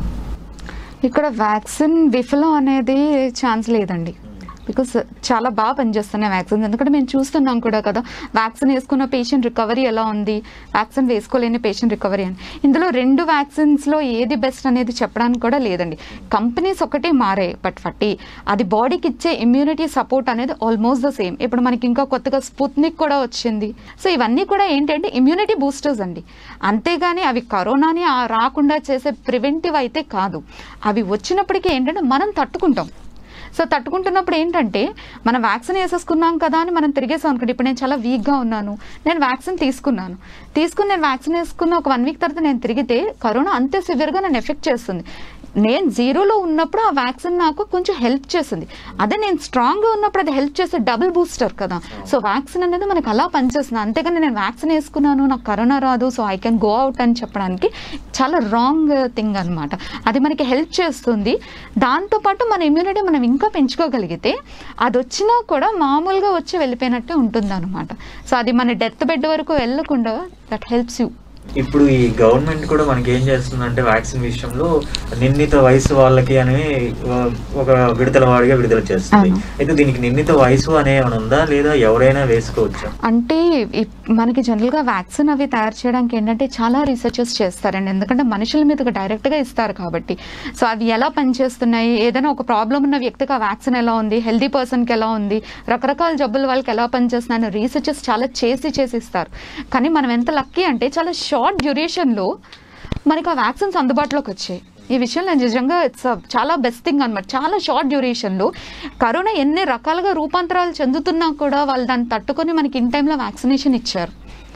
ఇక్కడ వ్యాక్సిన్ విఫలం అనేది ఛాన్స్ లేదండి బికాస్ చాలా బాగా పనిచేస్తున్నాయి వ్యాక్సిన్స్ ఎందుకంటే మేము చూస్తున్నాం కూడా కదా వ్యాక్సిన్ వేసుకున్న పేషెంట్ రికవరీ ఎలా ఉంది వ్యాక్సిన్ వేసుకోలేని పేషెంట్ రికవరీ అని ఇందులో రెండు వ్యాక్సిన్స్లో ఏది బెస్ట్ అనేది చెప్పడానికి కూడా లేదండి కంపెనీస్ ఒకటే మారాయి బట్ ఫట్టి అది బాడీకి ఇచ్చే ఇమ్యూనిటీ సపోర్ట్ అనేది ఆల్మోస్ట్ ద సేమ్ ఇప్పుడు మనకి ఇంకా కొత్తగా స్పుత్నిక్ కూడా వచ్చింది సో ఇవన్నీ కూడా ఏంటంటే ఇమ్యూనిటీ బూస్టర్స్ అండి అంతేగాని అవి కరోనాని ఆ రాకుండా చేసే ప్రివెంటివ్ అయితే కాదు అవి వచ్చినప్పటికీ ఏంటంటే మనం తట్టుకుంటాం సో తట్టుకుంటున్నప్పుడు ఏంటంటే మనం వ్యాక్సిన్ వేసేసుకున్నాం కదా అని మనం తిరిగేసాం అనుకోండి ఇప్పుడు నేను చాలా వీక్గా ఉన్నాను నేను వ్యాక్సిన్ తీసుకున్నాను తీసుకుని నేను వ్యాక్సిన్ వేసుకున్న ఒక వన్ వీక్ తర్వాత నేను తిరిగితే కరోనా అంతే సివియర్గా నన్ను ఎఫెక్ట్ చేస్తుంది నేను జీరోలో ఉన్నప్పుడు ఆ వ్యాక్సిన్ నాకు కొంచెం హెల్ప్ చేసింది అదే నేను స్ట్రాంగ్గా ఉన్నప్పుడు అది హెల్ప్ చేసే డబుల్ బూస్టర్ కదా సో వ్యాక్సిన్ అనేది మనకు అలా పనిచేస్తుంది అంతేగాని నేను వ్యాక్సిన్ వేసుకున్నాను నాకు కరోనా రాదు so I can go out అని చెప్పడానికి చాలా రాంగ్ థింగ్ అన్నమాట అది మనకి హెల్ప్ చేస్తుంది దాంతోపాటు మన ఇమ్యూనిటీ మనం ఇంకా పెంచుకోగలిగితే అది వచ్చినా కూడా మామూలుగా వచ్చి వెళ్ళిపోయినట్టే ఉంటుంది అనమాట సో అది మన డెత్ బెడ్ వరకు వెళ్ళకుండా దట్ హెల్ప్స్ యూ ఇప్పుడు ఈ గవర్నమెంట్ కూడా మనకి ఏం చేస్తుందంటే వ్యాక్సిన్ విషయంలో నిర్ణీత వయసు వాళ్ళకి అని ఆ, ఒక విడతల వాడిగా విడుదల చేస్తుంది అవును. అయితే దీనికి నిర్ణీత వయసు అనే ఏమైనా ఉందా లేదా ఎవరైనా వేసుకోవచ్చా అంటే ఇప్- మనకి జనరల్గా వ్యాక్సిన్ అవి తయారు చేయడానికి ఏంటంటే చాలా రీసెర్చెస్ చేస్తారండి ఎందుకంటే మనుషుల మీదకి డైరెక్ట్గా ఇస్తారు కాబట్టి సో అవి ఎలా పనిచేస్తున్నాయి ఏదైనా ఒక ప్రాబ్లం ఉన్న వ్యక్తికి ఆ వ్యాక్సిన్ ఎలా ఉంది హెల్దీ పర్సన్కి ఎలా ఉంది రకరకాల జబ్బులు వాళ్ళకి ఎలా పనిచేస్తున్నాయని రీసెర్చెస్ చాలా చేసి చేసి ఇస్తారు కానీ మనం ఎంత లక్కీ అంటే చాలా షార్ట్ డ్యూరేషన్లో మనకి ఆ వ్యాక్సిన్స్ అందుబాటులోకి వచ్చాయి ఈ విషయంలో నిజంగా ఇట్స్ చాలా బెస్ట్ థింగ్ అనమాట చాలా షార్ట్ డ్యూరేషన్లో కరోనా ఎన్ని రకాలుగా రూపాంతరాలు చెందుతున్నా కూడా వాళ్ళు దాన్ని తట్టుకొని మనకి ఇన్ టైంలో వ్యాక్సినేషన్ ఇచ్చారు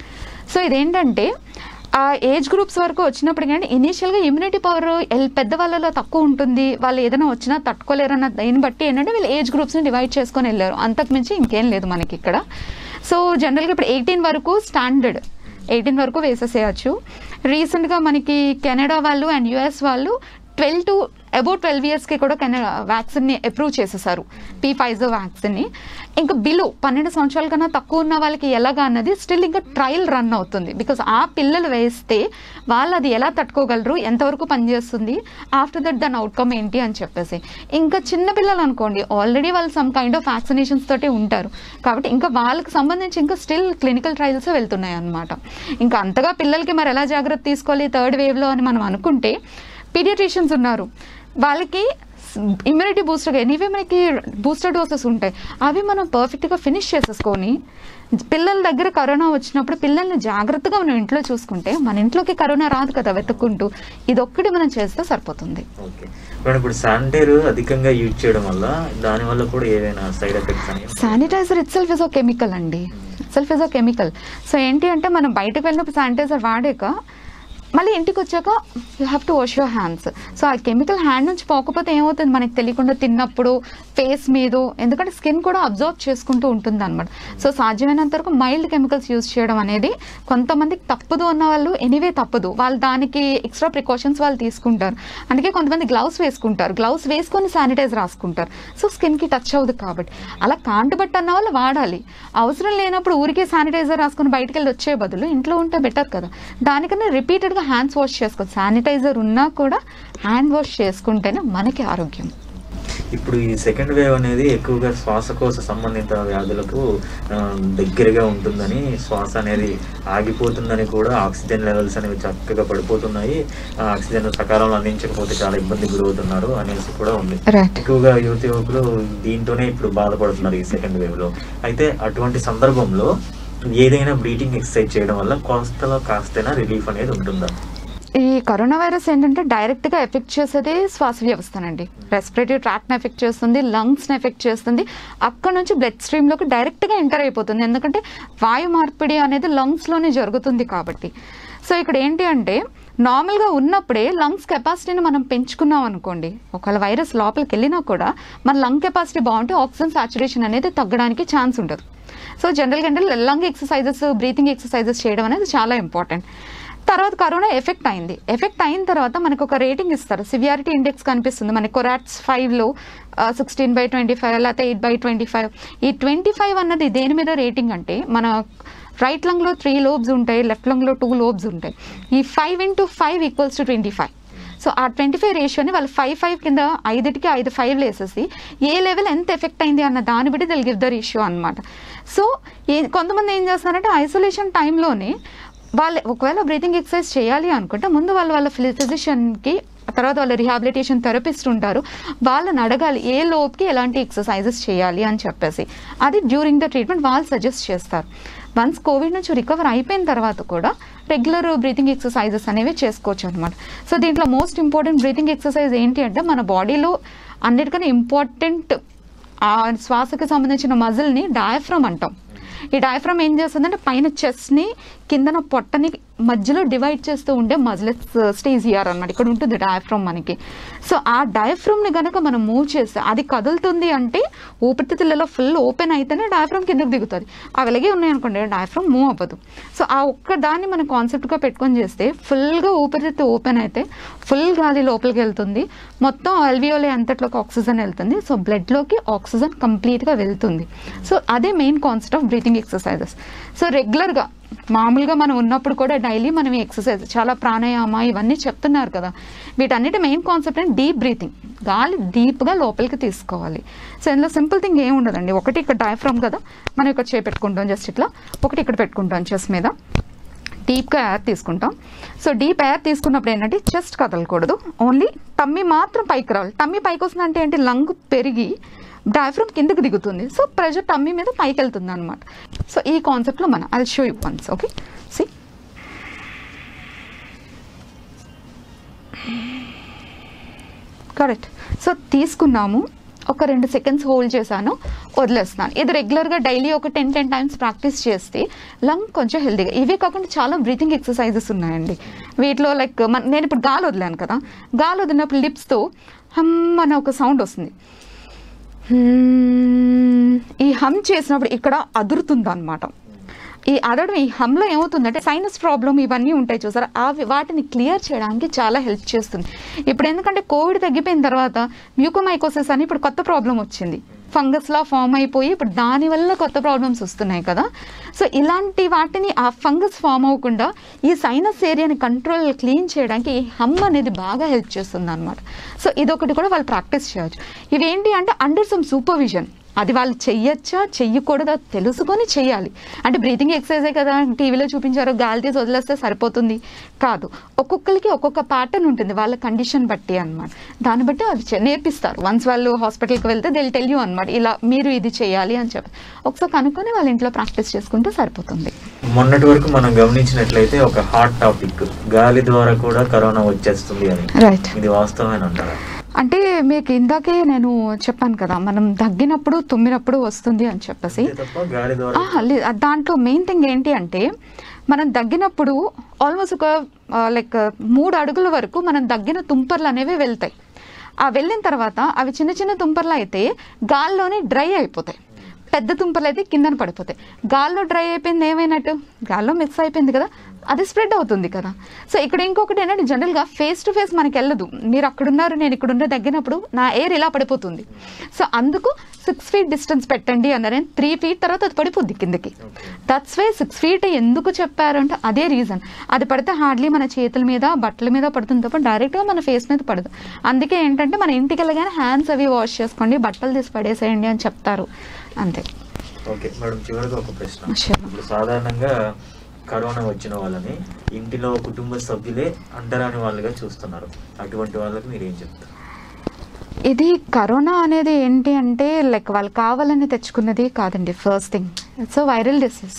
సో ఇదేంటంటే ఆ ఏజ్ గ్రూప్స్ వరకు వచ్చినప్పుడు కానీ ఇనీషియల్గా ఇమ్యూనిటీ పవర్ పెద్దవాళ్ళలో తక్కువ ఉంటుంది వాళ్ళు ఏదైనా వచ్చినా తట్టుకోలేరన్న దాన్ని బట్టి ఏంటంటే వీళ్ళు ఏజ్ గ్రూప్స్ని డివైడ్ చేసుకొని వెళ్ళారు అంతకుమించి ఇంకేం లేదు మనకి ఇక్కడ సో జనరల్గా ఇప్పుడు ఎయిటీన్ వరకు స్టాండర్డ్ ఎయిటీన్ వరకు వేసేసేయచ్చు రీసెంట్గా మనకి కెనడా వాళ్ళు అండ్ యుఎస్ వాళ్ళు ట్వెల్వ్ టు అబౌట్ ట్వెల్వ్ ఇయర్స్కి కూడా కెనడా వ్యాక్సిన్ని అప్రూవ్ చేసేసారు పీ ఫైజర్ వ్యాక్సిన్ని ఇంకా బిలో పన్నెండు సంవత్సరాల కన్నా తక్కువ ఉన్న వాళ్ళకి ఎలాగా అన్నది స్టిల్ ఇంకా ట్రయల్ రన్ అవుతుంది బికాస్ ఆ పిల్లలు వేస్తే వాళ్ళు అది ఎలా తట్టుకోగలరు ఎంతవరకు పనిచేస్తుంది ఆఫ్టర్ దట్ దాని అవుట్కమ్ ఏంటి అని చెప్పేసి ఇంకా చిన్న పిల్లలు అనుకోండి ఆల్రెడీ వాళ్ళు సమ్ కైండ్ ఆఫ్ వ్యాక్సినేషన్స్ తోటి ఉంటారు కాబట్టి ఇంకా వాళ్ళకి సంబంధించి ఇంకా స్టిల్ క్లినికల్ ట్రయల్స్ వెళ్తున్నాయి అనమాట ఇంకా అంతగా పిల్లలకి మరి ఎలా జాగ్రత్త తీసుకోవాలి థర్డ్ వేవ్లో అని మనం అనుకుంటే పీడియాట్రిషియన్స్ ఉన్నారు వాళ్ళకి ఇమ్యూనిటీ బూస్టర్ ఎనీవే మనకి బూస్టర్ డోసెస్ ఉంటాయి అవి మనం పర్ఫెక్ట్గా ఫినిష్ చేసేసుకొని పిల్లల దగ్గర కరోనా వచ్చినప్పుడు పిల్లల్ని జాగ్రత్తగా మనం ఇంట్లో చూసుకుంటే మన ఇంట్లోకి కరోనా రాదు కదా వెతుక్కుంటూ ఇది ఒక్కటి మనం చేస్తే సరిపోతుంది ఓకే మేడం ఇప్పుడు శానిటైర్ అధికంగా యూజ్ చేయడం వల్ల దాని వల్ల కూడా ఏదైనా సైడ్ ఎఫెక్ట్స్ అనేవి sanitizer itself is a chemical అండి self is a chemical so ఏంటి అంటే మనం బయటకు వెళ్ళినప్పుడు శానిటైజర్ వాడాక మళ్ళీ ఇంటికి వచ్చాక you have to wash your hands so ఆ కెమికల్ హ్యాండ్ నుంచి పోకపోతే ఏమవుతుంది మనకి తెలియకుండా తిన్నప్పుడు ఫేస్ మీద ఎందుకంటే స్కిన్ కూడా అబ్జర్వ్ చేసుకుంటూ ఉంటుంది అనమాట సో సాధ్యమైనంత వరకు మైల్డ్ కెమికల్స్ యూజ్ చేయడం అనేది కొంతమందికి తప్పదు అన్న వాళ్ళు ఎనీవే తప్పదు వాళ్ళు దానికి ఎక్స్ట్రా ప్రికాషన్స్ వాళ్ళు తీసుకుంటారు అందుకే కొంతమంది గ్లౌస్ వేసుకుంటారు గ్లౌస్ వేసుకొని శానిటైజర్ రాసుకుంటారు సో స్కిన్కి టచ్ అవ్వదు కాబట్టి అలా కాంటబట్టు అన్న వాళ్ళు వాడాలి అవసరం లేనప్పుడు ఊరికే శానిటైజర్ రాసుకొని బయటికి వెళ్ళి వచ్చే బదులు ఇంట్లో ఉంటే బెటర్ కదా దానికన్నా రిపీటెడ్గా హ్యాండ్స్ వాష్ చేసుకోవాలి శానిటైజర్ ఉన్నా కూడా హ్యాండ్ వాష్ చేసుకుంటేనే మనకి ఆరోగ్యం ఇప్పుడు ఈ సెకండ్ వేవ్ అనేది ఎక్కువగా శ్వాసకోశ సంబంధిత వ్యాధులకు ఆ, దగ్గరగా ఉంటుందని శ్వాస అనేది ఆగిపోతుందని కూడా ఆక్సిజన్ లెవెల్స్ అనేవి చక్కగా పడిపోతున్నాయి ఆ ఆక్సిజన్ సకాలంలో అందించకపోతే చాలా ఇబ్బంది గురవుతున్నారు అనేసి కూడా ఉంది రైట్ ఎక్కువగా యువతి యువకులు దీంతోనే ఇప్పుడు బాధపడుతున్నారు ఈ సెకండ్ వేవ్ లో అయితే అటువంటి సందర్భంలో ఏదైనా బ్రీతింగ్ ఎక్సర్సైజ్ చేయడం వల్ల కాస్తలో కాస్తైనా రిలీఫ్ అనేది ఉంటుందా ఈ కరోనా వైరస్ ఏంటంటే డైరెక్ట్ గా ఎఫెక్ట్ చేసేది శ్వాస వ్యవస్థనండి రెస్పిరేటరీ ట్రాక్ట్ ని ఎఫెక్ట్ చేస్తుంది లంగ్స్ ని ఎఫెక్ట్ చేస్తుంది అక్కడ నుంచి బ్లడ్ స్ట్రీమ్ లోకి డైరెక్ట్ గా ఎంటర్ అయిపోతుంది ఎందుకంటే వాయు మార్పిడి అనేది లంగ్స్ లోనే జరుగుతుంది కాబట్టి సో ఇక్కడ ఏంటి అంటే నార్మల్ గా ఉన్నప్పుడే లంగ్స్ కెపాసిటీని మనం పెంచుకున్నాం అనుకోండి ఒకవేళ వైరస్ లోపలికి వెళ్ళినా కూడా మన లంగ్ కెపాసిటీ బాగుంటే ఆక్సిజన్ సాచురేషన్ అనేది తగ్గడానికి ఛాన్స్ ఉండదు సో జనరల్గా అంటే లంగ్ ఎక్సర్సైజెస్ బ్రీతింగ్ ఎక్సర్సైజెస్ చేయడం అనేది చాలా ఇంపార్టెంట్ తర్వాత కరోనా ఎఫెక్ట్ అయింది ఎఫెక్ట్ అయిన తర్వాత మనకు ఒక రేటింగ్ ఇస్తారు సివియారిటీ ఇండెక్స్ కనిపిస్తుంది మనకి కొరాట్స్ ఫైవ్లో సిక్స్టీన్ బై ట్వంటీ ఫైవ్ లేకపోతే ఎయిట్ బై ట్వంటీ ఫైవ్ ఈ ట్వంటీ ఫైవ్ అన్నది దేని మీద రేటింగ్ అంటే మన రైట్ లంగ్లో త్రీ లోబ్స్ ఉంటాయి లెఫ్ట్ లంగ్లో టూ లోబ్స్ ఉంటాయి ఈ five into five equals to twenty five so ఆ ట్వంటీ ఫైవ్ రేషియోని వాళ్ళు ఫైవ్ ఫైవ్ కింద ఐదుటికి ఐదు ఫైవ్ వేసేసి ఏ లెవెల్ ఎంత ఎఫెక్ట్ అయింది అన్న దాన్ని బట్టి దెల్ గివ్ ద రేషియో అనమాట సో ఏ కొంతమంది ఏం చేస్తున్నారంటే ఐసోలేషన్ టైంలోనే వాళ్ళు ఒకవేళ బ్రీతింగ్ ఎక్సర్సైజ్ చేయాలి అనుకుంటే ముందు వాళ్ళు వాళ్ళ ఫిజిషియన్కి తర్వాత వాళ్ళ రిహాబిలిటేషన్ థెరపిస్ట్ ఉంటారు వాళ్ళని అడగాలి ఏ లోపుకి ఎలాంటి ఎక్సర్సైజెస్ చేయాలి అని చెప్పేసి అది డ్యూరింగ్ ద ట్రీట్మెంట్ వాళ్ళు సజెస్ట్ చేస్తారు వన్స్ కోవిడ్ నుంచి రికవర్ అయిపోయిన తర్వాత కూడా రెగ్యులర్ బ్రీతింగ్ ఎక్సర్సైజెస్ అనేవి చేసుకోవచ్చు అనమాట సో దీంట్లో మోస్ట్ ఇంపార్టెంట్ బ్రీతింగ్ ఎక్సర్సైజ్ ఏంటి అంటే మన బాడీలో అన్నిటికన్నా ఇంపార్టెంట్ ఆ శ్వాసకి సంబంధించిన మజిల్ని డయాఫ్రమ్ అంటాం ఈ డయాఫ్రమ్ ఏం చేస్తుందంటే పైన చెస్ట్ని కిందన పొట్టని మధ్యలో డివైడ్ చేస్తూ ఉండే మజిలెస్ స్టేజ్ ఇయర్ అనమాట ఇక్కడ ఉంటుంది డయాఫ్రమ్ మనకి సో ఆ డయాఫ్రమ్ని గనక మనం మూవ్ చేస్తే అది కదులుతుంది అంటే ఊపిరితిత్తులలో ఫుల్ ఓపెన్ అయితేనే డయాఫ్రమ్ కిందకు దిగుతుంది అవి అలాగే ఉన్నాయనుకోండి డయాఫ్రమ్ మూవ్ అవ్వదు సో ఆ ఒక్క దాన్ని మనం కాన్సెప్ట్గా పెట్టుకొని చేస్తే ఫుల్గా ఊపిరితిత్తు ఓపెన్ అయితే ఫుల్ గాలి లోపలికి వెళ్తుంది మొత్తం అల్వియోలే అంతట్లోకి ఆక్సిజన్ వెళ్తుంది సో బ్లడ్లోకి ఆక్సిజన్ కంప్లీట్గా వెళ్తుంది సో అదే main concept of breathing exercises so రెగ్యులర్గా మామూలుగా మనం ఉన్నప్పుడు కూడా డైలీ మనం ఎక్సర్సైజ్ చాలా ప్రాణాయామ ఇవన్నీ చెప్తున్నారు కదా వీటన్నిటి మెయిన్ కాన్సెప్ట్ అంటే డీప్ బ్రీతింగ్ గాలి డీప్గా లోపలికి తీసుకోవాలి సో ఇందులో సింపుల్ థింగ్ ఏమి ఉండదండి ఒకటి ఇక్కడ డయాఫ్రమ్ కదా మనం ఇక్కడ చేపెట్టుకుంటాం జస్ట్ ఇట్లా ఒకటి ఇక్కడ పెట్టుకుంటాం చెస్ మీద డీప్గా ఎయిర్ తీసుకుంటాం సో డీప్ ఎయిర్ తీసుకున్నప్పుడు ఏంటంటే చెస్ట్ కదలకూడదు ఓన్లీ టమ్మీ మాత్రం పైకి రావాలి టమ్మీ పైకి వస్తుందంటే ఏంటి లంగ్ పెరిగి డయాఫ్రమ్ కిందకి దిగుతుంది సో ప్రెషర్ టమ్మీ మీద పైకి వెళ్తుంది అనమాట సో ఈ కాన్సెప్ట్లో మనం I show you once okay see correct so తీసుకున్నాము ఒక రెండు సెకండ్స్ హోల్డ్ చేశాను వదిలేస్తున్నాను ఇది రెగ్యులర్గా డైలీ ఒక టెన్ టెన్ టైమ్స్ ప్రాక్టీస్ చేస్తే లంగ్ కొంచెం హెల్తీగా ఇవే కాకుండా చాలా బ్రీతింగ్ ఎక్సర్సైజెస్ ఉన్నాయండి వీటిలో లైక్ మన నేను ఇప్పుడు గాలి వదిలాను కదా గాలి వదిలినప్పుడు లిప్స్తో హమ్ అనే ఒక సౌండ్ వస్తుంది హ్మ్, ఈ హమ్ చేసినప్పుడు ఇక్కడ అదురుతుంది అనమాట ఈ అదడం ఈ హమ్లో ఏమవుతుందంటే సైనస్ ప్రాబ్లం ఇవన్నీ ఉంటాయి చూసారా అవి వాటిని క్లియర్ చేయడానికి చాలా హెల్ప్ చేస్తుంది ఇప్పుడు ఎందుకంటే కోవిడ్ తగ్గిపోయిన తర్వాత మ్యూకోమైకోసిస్ అని ఇప్పుడు కొత్త ప్రాబ్లం వచ్చింది ఫంగస్ లా ఫామ్ అయిపోయి ఇప్పుడు దానివల్ల కొత్త ప్రాబ్లమ్స్ వస్తున్నాయి కదా సో ఇలాంటి వాటిని ఆ ఫంగస్ ఫామ్ అవ్వకుండా ఈ సైనస్ ఏరియాని కంట్రోల్ క్లీన్ చేయడానికి ఈ హమ్ అనేది బాగా హెల్ప్ చేస్తుంది అనమాట సో ఇదొకటి కూడా వాళ్ళు ప్రాక్టీస్ చేయొచ్చు ఇవేంటి అంటే అండర్ సమ్ సూపర్విజన్ అది వాళ్ళు చెయ్యొచ్చా చెయ్యకూడదా తెలుసుకొని చెయ్యాలి అంటే బ్రీతింగ్ ఎక్సర్సైజే కదా టీవీలో చూపించారు గాలి తీసి వదిలేస్తే సరిపోతుంది కాదు ఒక్కొక్కరికి ఒక్కొక్క ప్యాటర్న్ ఉంటుంది వాళ్ళ కండిషన్ బట్టి అన్నమాట దాన్ని బట్టి అది చే- నేర్పిస్తారు వన్స్ వాళ్ళు హాస్పిటల్కి వెళ్తే దిల్ టెల్ యూ అనమాట ఇలా మీరు ఇది చేయాలి అని చెప్పి ఒకసారి కనుక్కొని వాళ్ళ ఇంట్లో ప్రాక్టీస్ చేసుకుంటే సరిపోతుంది మొన్నటి వరకు మనం గమనించినట్లయితే ఒక హాట్ టాపిక్ గాలి ద్వారా కూడా కరోనా వచ్చేస్తుంది అని రైట్ ఇది వాస్తవమేనంటారా అంటే మీకు ఇందాకే నేను చెప్పాను కదా మనం దగ్గినప్పుడు తుమ్మినప్పుడు వస్తుంది అని చెప్పేసి అంతే తప్ప గాలి ద్వారా ఆ, లే- ఆ, దాంట్లో మెయిన్ థింగ్ ఏంటి అంటే మనం దగ్గినప్పుడు ఆల్మోస్ట్ ఒక లైక్ మూడు అడుగుల వరకు మనం దగ్గిన తుంపర్లు అనేవి వెళ్తాయి ఆ వెళ్ళిన తర్వాత అవి చిన్న చిన్న తుంపర్లు అయితే గాల్లోనే డ్రై అయిపోతాయి పెద్ద తుంపలు అయితే కిందన పడిపోతాయి గాల్లో డ్రై అయిపోయింది ఏమైనట్టు గాల్లో మిక్స్ అయిపోయింది కదా అది స్ప్రెడ్ అవుతుంది కదా సో ఇక్కడ ఇంకొకటి ఏంటంటే జనరల్గా ఫేస్ టు ఫేస్ మనకి వెళ్ళదు మీరు అక్కడున్నారు నేను ఇక్కడున్న తగ్గినప్పుడు నా ఎయిర్ ఇలా పడిపోతుంది సో అందుకు సిక్స్ ఫీట్ డిస్టెన్స్ పెట్టండి అన్నారు త్రీ ఫీట్ తర్వాత అది పడిపోద్ది కిందకి okay that's why six feet ఎందుకు చెప్పారు అంటే అదే రీజన్ అది పడితే హార్డ్లీ మన చేతుల మీద బట్టల మీద పడుతుంది తప్ప డైరెక్ట్గా మన ఫేస్ మీద పడదు అందుకే ఏంటంటే మన ఇంటికి వెళ్ళగానే హ్యాండ్స్ అవి వాష్ చేసుకోండి బట్టలు తీసి పడేసేయండి అని చెప్తారు అంతే ఓకే మేడం చివరిగా ఒక ప్రశ్న Sure. ఇప్పుడు సాధారణంగా కరోనా వచ్చిన వాళ్ళని ఇంటిలో కుటుంబ సభ్యులే అంటరాని వాళ్ళుగా చూస్తున్నారు అటువంటి వాళ్ళకి మీరు ఏం చెప్తారు ఇది కరోనా అనేది ఏంటి అంటే లైక్ వాళ్ళు కావాలని తెచ్చుకున్నది కాదండి first thing it's viral disease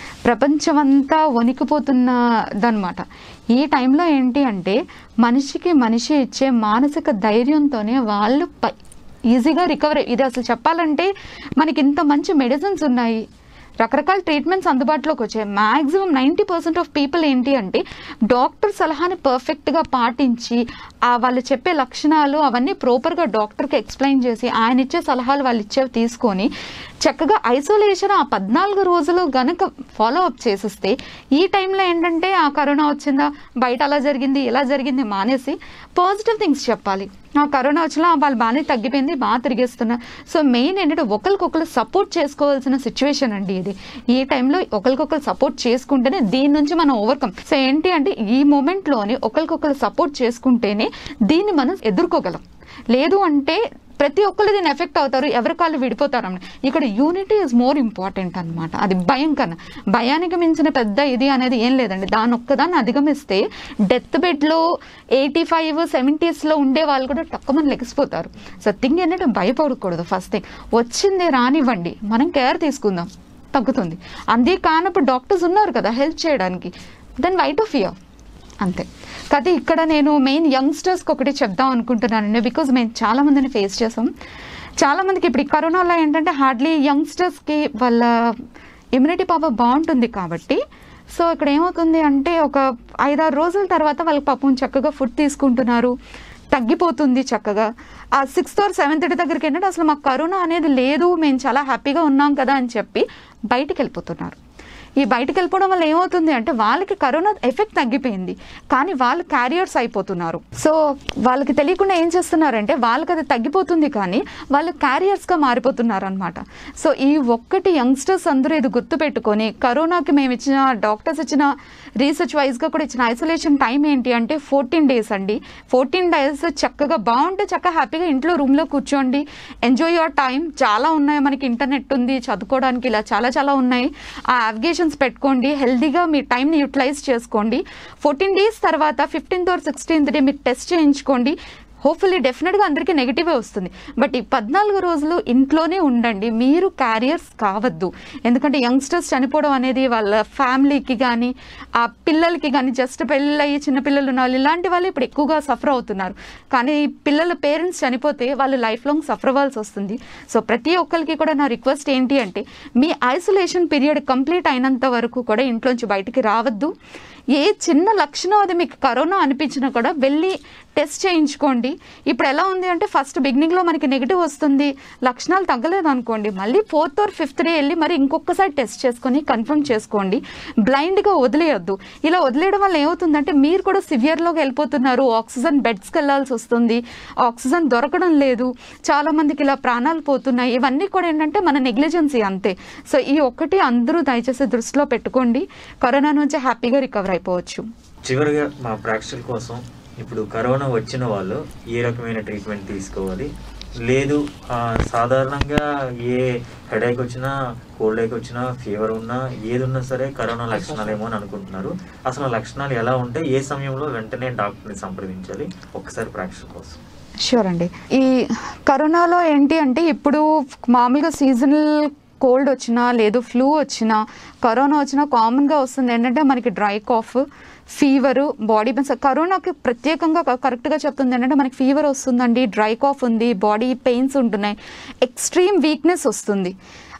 ప్రపంచమంతా వణికిపోతున్నదన్నమాట ఈ టైంలో ఏంటి అంటే మనిషికి మనిషి ఇచ్చే మానసిక ధైర్యంతోనే వాళ్ళు ప- ఈజీగా రికవర్ ఇది అసలు చెప్పాలంటే మనకి ఇంత మంచి మెడిసిన్స్ ఉన్నాయి రకరకాల ట్రీట్మెంట్స్ అందుబాటులోకి వచ్చాయి maximum ninety percent of people ఏంటి అంటే డాక్టర్ సలహాని పర్ఫెక్ట్గా పాటించి ఆ వాళ్ళు చెప్పే లక్షణాలు అవన్నీ ప్రాపర్గా డాక్టర్కి ఎక్స్ప్లెయిన్ చేసి ఆయన ఇచ్చే సలహాలు వాళ్ళు ఇచ్చేవి తీసుకొని చక్కగా ఐసోలేషన్ ఆ పద్నాలుగు రోజులు గనక ఫాలో అప్ చేసిస్తే ఈ టైంలో ఏంటంటే ఆ కరోనా వచ్చిందా బయట అలా జరిగింది ఇలా జరిగింది మానేసి పాజిటివ్ థింగ్స్ చెప్పాలి ఆ కరోనా వచ్చినా వాళ్ళు బాగానే తగ్గిపోయింది బాగా తిరిగేస్తున్నారు సో మెయిన్ ఏంటంటే ఒకరికొకరు సపోర్ట్ చేసుకోవాల్సిన సిచ్యువేషన్ అండి ఇది ఈ టైంలో ఒకరికొకరు సపోర్ట్ చేసుకుంటేనే దీని నుంచి మనం ఓవర్కమ్ సో ఏంటి అంటే ఈ మూమెంట్లోని ఒకరికొకరు సపోర్ట్ చేసుకుంటేనే దీన్ని మనం ఎదుర్కోగలం లేదు అంటే ప్రతి ఒక్కరు దీన్ని ఎఫెక్ట్ అవుతారు ఎవరి కాళ్ళు విడిపోతారు అన్నమాట. ఇక్కడ యూనిటీ ఇస్ మోర్ ఇంపార్టెంట్ అన్నమాట అది భయం కన్నా భయానికి మించిన పెద్ద ఇది అనేది ఏం లేదండి దాని ఒక్కదాన్ని అధిగమిస్తే డెత్ బెడ్లో ఎయిటీ ఫైవ్ సెవెంటీస్లో ఉండే వాళ్ళు కూడా తక్కువమంది లెగిసిపోతారు సో థింగ్ ఏంటంటే భయపడకూడదు ఫస్ట్ థింగ్ వచ్చింది రానివ్వండి మనం కేర్ తీసుకుందాం తగ్గుతుంది అందే కానప్పుడు డాక్టర్స్ ఉన్నారు కదా హెల్ప్ చేయడానికి దెన్ వైట్ ఆఫ్ ఫియర్ అంతే కాకపోతే ఇక్కడ నేను మెయిన్ యంగ్స్టర్స్కి ఒకటి చెప్దాం అనుకుంటున్నానండి బికాజ్ మేము చాలా మందిని ఫేస్ చేసాం చాలా మందికి ఇప్పుడు ఈ కరోనాలో ఏంటంటే హార్డ్లీ యంగ్స్టర్స్కి వాళ్ళ ఇమ్యూనిటీ పవర్ బాగుంటుంది కాబట్టి సో ఇక్కడ ఏమవుతుంది అంటే ఒక ఐదారు రోజుల తర్వాత వాళ్ళకి పాపం చక్కగా ఫుడ్ తీసుకుంటున్నారు తగ్గిపోతుంది చక్కగా ఆ సిక్స్త్ ఆర్ సెవెంత్ దగ్గరికి ఏంటంటే అసలు మాకు కరోనా అనేది లేదు మేము చాలా హ్యాపీగా ఉన్నాం కదా అని చెప్పి బయటికి వెళ్ళిపోతున్నారు ఈ బయటకు వెళ్ళిపోవడం వల్ల ఏమవుతుంది అంటే వాళ్ళకి కరోనా ఎఫెక్ట్ తగ్గిపోయింది కానీ వాళ్ళు క్యారియర్స్ అయిపోతున్నారు సో వాళ్ళకి తెలియకుండా ఏం చేస్తున్నారంటే వాళ్ళకి అది తగ్గిపోతుంది కానీ వాళ్ళు క్యారియర్స్గా మారిపోతున్నారు అనమాట సో ఈ ఒక్కటి యంగ్స్టర్స్ అందరూ ఇది గుర్తుపెట్టుకొని కరోనాకి మేము ఇచ్చిన డాక్టర్స్ ఇచ్చిన రీసెర్చ్ వైజ్గా కూడా ఇచ్చిన ఐసోలేషన్ టైం ఏంటి అంటే ఫోర్టీన్ డేస్ అండి ఫోర్టీన్ డేస్ చక్కగా బాగుంటే చక్కగా హ్యాపీగా ఇంట్లో రూమ్లో కూర్చోండి ఎంజాయ్ యువర్ టైం చాలా ఉన్నాయి మనకి ఇంటర్నెట్ ఉంది చదువుకోవడానికి ఇలా చాలా చాలా ఉన్నాయి ఆ అప్లికేషన్స్ పెట్టుకోండి హెల్దీగా మీ టైంని యూటిలైజ్ చేసుకోండి ఫోర్టీన్ డేస్ తర్వాత ఫిఫ్టీన్త్ ఆర్ సిక్స్టీన్త్ డే మీరు టెస్ట్ చేయించుకోండి హోప్ఫుల్లీ డెఫినెట్గా అందరికీ నెగిటివే వస్తుంది బట్ ఈ పద్నాలుగు రోజులు ఇంట్లోనే ఉండండి మీరు క్యారియర్స్ కావద్దు ఎందుకంటే యంగ్స్టర్స్ చనిపోవడం అనేది వాళ్ళ ఫ్యామిలీకి కానీ ఆ పిల్లలకి కానీ జస్ట్ పెళ్ళయి చిన్న పిల్లలు ఉన్న వాళ్ళు ఇలాంటి వాళ్ళు ఇప్పుడు ఎక్కువగా సఫర్ అవుతున్నారు కానీ పిల్లల పేరెంట్స్ చనిపోతే వాళ్ళు లైఫ్ లాంగ్ సఫర్ అవ్వాల్సి వస్తుంది సో ప్రతి ఒక్కరికి కూడా నా రిక్వెస్ట్ ఏంటి అంటే మీ ఐసోలేషన్ పీరియడ్ కంప్లీట్ అయినంత వరకు కూడా ఇంట్లోంచి బయటికి రావద్దు ఏ చిన్న లక్షణం అది మీకు కరోనా అనిపించినా కూడా వెళ్ళి టెస్ట్ చేయించుకోండి ఇప్పుడు ఎలా ఉంది అంటే ఫస్ట్ బిగినింగ్లో మనకి నెగిటివ్ వస్తుంది లక్షణాలు తగ్గలేదు అనుకోండి మళ్ళీ ఫోర్త్ ఆర్ ఫిఫ్త్ డే వెళ్ళి మరి ఇంకొకసారి టెస్ట్ చేసుకొని కన్ఫర్మ్ చేసుకోండి బ్లైండ్గా వదిలేయొద్దు ఇలా వదిలేయడం వల్ల ఏమవుతుందంటే మీరు కూడా సివియర్లోకి వెళ్ళిపోతున్నారు ఆక్సిజన్ బెడ్స్కి వెళ్ళాల్సి వస్తుంది ఆక్సిజన్ దొరకడం లేదు చాలా మందికి ఇలా ప్రాణాలు పోతున్నాయి ఇవన్నీ కూడా ఏంటంటే మన నెగ్లిజెన్సీ అంతే సో ఈ ఒక్కటి అందరూ దయచేసి దృష్టిలో పెట్టుకోండి కరోనా నుంచి హ్యాపీగా రికవర్ అయిపోవచ్చు చివరిగా మా ప్రేక్షకుల కోసం ఇప్పుడు కరోనా వచ్చిన వాళ్ళు ఏ రకమైన ట్రీట్మెంట్ తీసుకోవాలి లేదు ఆ, సాధారణంగా ఏ హెడేక్ వచ్చినా కోల్డ్ ఏక్ వచ్చినా ఫీవర్ ఉన్నా ఏది ఉన్నా సరే కరోనా లక్షణాలేమో అని అనుకుంటున్నారు అసలు ఆ లక్షణాలు ఎలా ఉంటాయి ఏ సమయంలో వెంటనే డాక్టర్ని సంప్రదించాలి ఒక్కసారి ప్రేక్షకుల కోసం షూర్ అండి ఈ కరోనాలో ఏంటి అంటే ఇప్పుడు మామూలుగా సీజనల్ కోల్డ్ వచ్చినా లేదు ఫ్లూ వచ్చినా కరోనా వచ్చినా కామన్గా వస్తుంది ఏంటంటే మనకి dry cough fever body pains కరోనాకి ప్రత్యేకంగా క- కరెక్ట్గా చెప్తుంది ఏంటంటే మనకి ఫీవర్ వస్తుందండి డ్రై కాఫ్ ఉంది బాడీ పెయిన్స్ ఉంటున్నాయి ఎక్స్ట్రీమ్ వీక్నెస్ వస్తుంది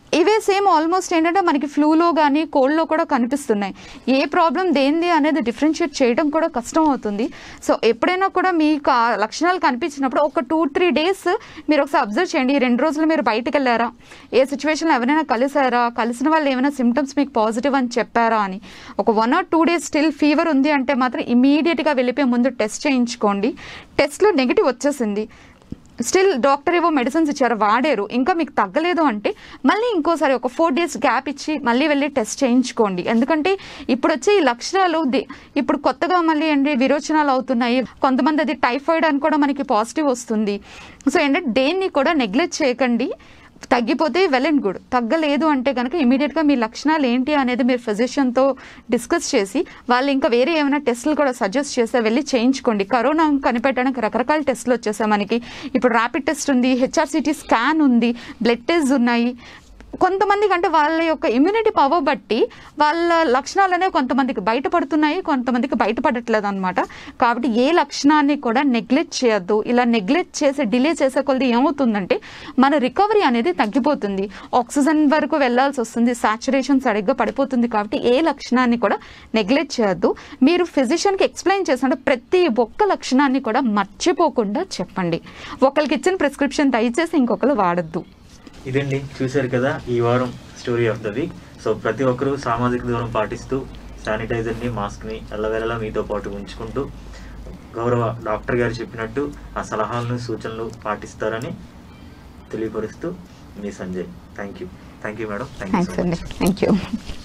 ఇవే సేమ్ ఆల్మోస్ట్ ఏంటంటే మనకి ఫ్లూలో కానీ కోల్డ్లో కూడా కనిపిస్తున్నాయి ఏ ప్రాబ్లం దేనిది అనేది డిఫరెన్షియేట్ చేయడం కూడా కష్టం అవుతుంది సో ఎప్పుడైనా కూడా మీకు ఆ లక్షణాలు కనిపించినప్పుడు ఒక టూ త్రీ డేస్ మీరు ఒకసారి అబ్జర్వ్ చేయండి ఈ రెండు రోజులు మీరు బయటకు వెళ్ళారా ఏ సిచ్యువేషన్లో ఎవరైనా కలిసారా కలిసిన వాళ్ళు ఏమైనా సిమ్టమ్స్ మీకు పాజిటివ్ అని చెప్పారా అని ఒక one or two days still fever ఉంది అంటే మాత్రం ఇమీడియట్గా వెళ్ళిపోయి ముందు టెస్ట్ చేయించుకోండి టెస్ట్లో నెగిటివ్ వచ్చేసింది స్టిల్ డాక్టర్ ఏవో మెడిసిన్స్ ఇచ్చారు వాడారు ఇంకా మీకు తగ్గలేదు అంటే మళ్ళీ ఇంకోసారి ఒక ఫోర్ డేస్ గ్యాప్ ఇచ్చి మళ్ళీ వెళ్ళి టెస్ట్ చేయించుకోండి ఎందుకంటే ఇప్పుడు వచ్చే ఈ లక్షణాలు ది- ఇప్పుడు కొత్తగా మళ్ళీ ఏంటి విరోచనాలు అవుతున్నాయి కొంతమంది అది టైఫాయిడ్ అని కూడా మనకి పాజిటివ్ వస్తుంది సో ఏంటంటే దేన్ని కూడా నెగ్లెక్ట్ చేయకండి తగ్గిపోతే వెల్ అండ్ గుడ్ తగ్గలేదు అంటే కనుక ఇమీడియట్గా మీ లక్షణాలు ఏంటి అనేది మీరు ఫిజిషియన్తో డిస్కస్ చేసి వాళ్ళు ఇంకా వేరే ఏమైనా టెస్టులు కూడా సజెస్ట్ చేస్తే వెళ్ళి చేయించుకోండి కరోనా కనిపెట్టడానికి రకరకాల టెస్టులు వచ్చేసాయి మనకి ఇప్పుడు ర్యాపిడ్ టెస్ట్ ఉంది హెచ్ఆర్సిటీ స్కాన్ ఉంది బ్లడ్ టెస్ట్ ఉన్నాయి కొంతమందికి అంటే వాళ్ళ యొక్క ఇమ్యూనిటీ పవర్ బట్టి వాళ్ళ లక్షణాలు అనేవి కొంతమందికి బయటపడుతున్నాయి కొంతమందికి బయటపడట్లేదు అనమాట కాబట్టి ఏ లక్షణాన్ని కూడా నెగ్లెక్ట్ చేయొద్దు ఇలా నెగ్లెక్ట్ చేసి డిలే చేసే కొలది ఏమవుతుందంటే మన రికవరీ అనేది తగ్గిపోతుంది ఆక్సిజన్ వరకు వెళ్ళాల్సి వస్తుంది సాచురేషన్ సరిగ్గా పడిపోతుంది కాబట్టి ఏ లక్షణాన్ని కూడా నెగ్లెక్ట్ చేయొద్దు మీరు ఫిజిషియన్కి ఎక్స్ప్లెయిన్ చేసినట్టు ప్రతి ఒక్క లక్షణాన్ని కూడా మర్చిపోకుండా చెప్పండి ఒకరికి ఇచ్చిన ప్రిస్క్రిప్షన్ దయచేసి ఇంకొకరు వాడద్దు ఇదండి చూశారు కదా ఈ వారం story of the week so ప్రతి ఒక్కరూ సామాజిక దూరం పాటిస్తూ శానిటైజర్ని మాస్క్ని ఎల్లవేళలా మీతో పాటు ఉంచుకుంటూ గౌరవ డాక్టర్ గారు చెప్పినట్టు ఆ సలహాలను సూచనలు పాటిస్తారని తెలియపరుస్తూ మీ Sanjay thank you thank you madam thank you thanks so అండి మచ్ థ్యాంక్ యూ